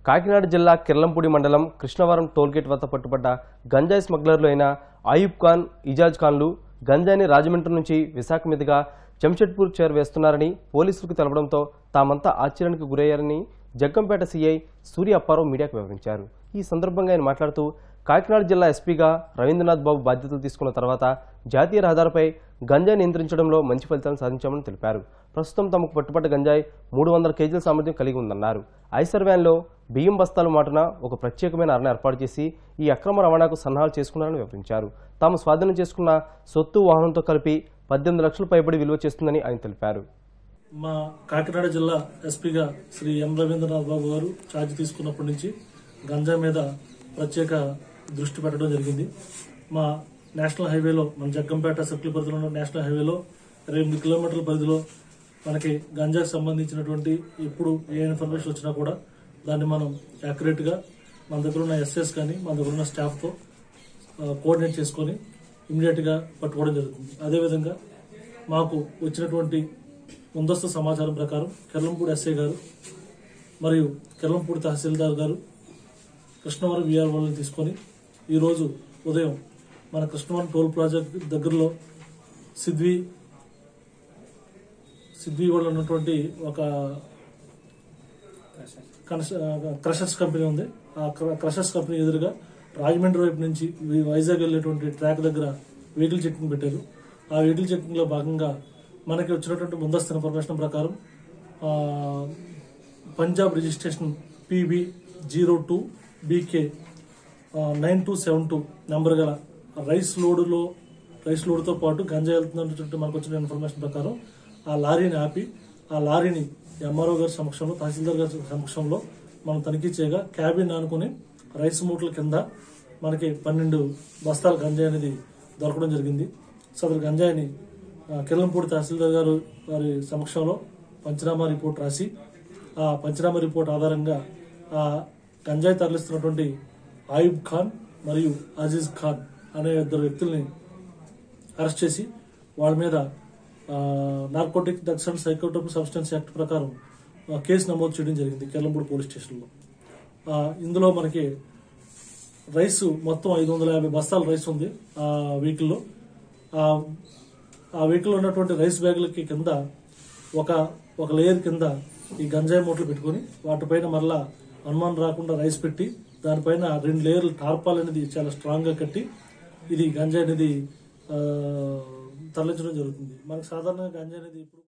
కాకినాడ జిల్లా కిర్లంపూడి మండలం కృష్ణవరం టోల్గేట్ వద్ద పట్టుబడ్డ గంజాయి స్మగ్లర్లు అయిన అయూబ్ ఖాన్ ఇజాజ్ ఖాన్లు గంజాయిని రాజమండ్రి నుంచి విశాఖ మీదుగా జంషెడ్పూర్ చేరవేస్తున్నారని పోలీసులకు తెలపడంతో తామంతా ఆశ్చర్యానికి గురయ్యారని జగ్గంపేట సీఐ సూర్య అప్పారావు మీడియాకు వివరించారు ఈ సందర్భంగా ఆయన మాట్లాడుతూ కాకినాడ జిల్లా ఎస్పీగా రవీంద్రనాథ్ బాబు బాధ్యతలు తీసుకున్న తర్వాత జాతీయ రహదారిపై గంజాయి నియంత్రించడంలో మంచి ఫలితాలు సాధించామని తెలిపారు ప్రస్తుతం తమకు పట్టుబడ్డ గంజాయి మూడు వందల కేజీల సామర్థ్యం కలిగి ఉందన్నారు ఐసర్ వ్యాన్లో బియ్యం బస్తాలు మాటున ఒక ప్రత్యేకమైన అరణ ఏర్పాటు చేసి ఈ అక్రమ రవాణాకు సన్నాహాలు చేసుకున్నారని వివరించారు తాము స్వాధీనం చేసుకున్న సొత్తు వాహనంతో కలిపి పద్దెనిమిది లక్షల పైబడి విలువ చేస్తుందని ఆయన తెలిపారు మా కాకినాడ జిల్లా ఎస్పీగా శ్రీ ఎం రవీంద్రనాథ్ బాబు గారు ఛార్జ్ తీసుకున్నప్పటి నుంచి గంజా మీద ప్రత్యేక దృష్టి పెట్టడం జరిగింది మా నేషనల్ హైవేలో మన జగ్గంపేట సర్కిల్ పరిధిలో ఉన్న నేషనల్ హైవేలో ఇరవై ఎనిమిది కిలోమీటర్ల పరిధిలో మనకి గంజాకి సంబంధించినటువంటి ఎప్పుడు ఏ ఇన్ఫర్మేషన్ వచ్చినా కూడా దాన్ని మనం యాక్యురేట్ గా మన దగ్గర ఉన్న ఎస్ఎస్ కానీ మన దగ్గర ఉన్న స్టాఫ్తో కోఆర్డినేట్ చేసుకొని ఇమీడియట్ గా పట్టుకోవడం జరుగుతుంది అదేవిధంగా మాకు వచ్చినటువంటి ముందస్తు సమాచారం ప్రకారం కెర్లంపూడి ఎస్ఐ గారు మరియు కెర్లంపూడి తహసీల్దార్ గారు కృష్ణవరం విఆర్ వాళ్ళని తీసుకొని ఈరోజు ఉదయం మన కృష్ణవరం టోల్ ప్లాజా దగ్గరలో సిద్వి సిద్వి వాళ్ళు ఉన్నటువంటి ఒక కనస- క్రషర్స్ కంపెనీ ఉంది ఆ క్ర- క్రషర్స్ కంపెనీ ఎదురుగా రాజమండ్రి వైపు నుంచి వి- వైజాగ్ వెళ్ళేటువంటి ట్రాక్ దగ్గర వెహికల్ చెకింగ్ పెట్టారు ఆ వెహికల్ చెకింగ్ లో భాగంగా మనకి వచ్చినటువంటి ముందస్తు ఇన్ఫర్మేషన్ ప్రకారం ఆ, Punjab registration PB zero two BK nine two seven two number గల రైస్ లోడులో రైస్ లోడ్తో పాటు గంజా వెళ్తున్నట్టు మనకు వచ్చిన ఇన్ఫర్మేషన్ ప్రకారం ఆ లారీని ఆపి ఆ లారీని ఎంఆర్ఓ గారి సమక్షంలో తహసీల్దార్ గారి సమక్షంలో మనం తనిఖీ చేయగా క్యాబిన్ ఆనుకుని రైస్ మూటల కింద మనకి పన్నెండు బస్తాల గంజాయి అనేది దొరకడం జరిగింది సదరు గంజాయిని ఆ, కిర్లంపూడి తహసీల్దార్ గారు వారి సమక్షంలో పంచనామా రిపోర్ట్ రాసి ఆ పంచనామా రిపోర్ట్ ఆధారంగా ఆ గంజాయి తరలిస్తున్నటువంటి ఆయుబ్ ఖాన్ మరియు అజీజ్ ఖాన్ అనే ఇద్దరు వ్యక్తుల్ని అరెస్ట్ చేసి వాళ్ళ మీద narcotic drugs and psychotropic substance act ప్రకారం ఆ, కేసు నమోదు చేయడం జరిగింది కెల్లంపూడి పోలీస్ స్టేషన్లో ఆ, ఇందులో మనకి రైస్ మొత్తం ఐదు వందల యాభై బస్తాల రైస్ ఉంది ఆ వెహికల్లో ఆ ఆ వెహికల్ ఉన్నటువంటి రైస్ బ్యాగులకి కింద ఒక ఒక లేయర్ కింద ఈ గంజాయి మూటలు పెట్టుకొని వాటిపైన మరలా అనుమానం రాకుండా రైస్ పెట్టి దానిపైన రెండు లేయర్లు టార్పాల్ అనేది చాలా స్ట్రాంగ్ గా కట్టి ఇది గంజాయి అనేది ఆ, తరలించడం జరుగుతుంది మనకు సాధారణంగా గంజాయి అనేది ఇప్పుడు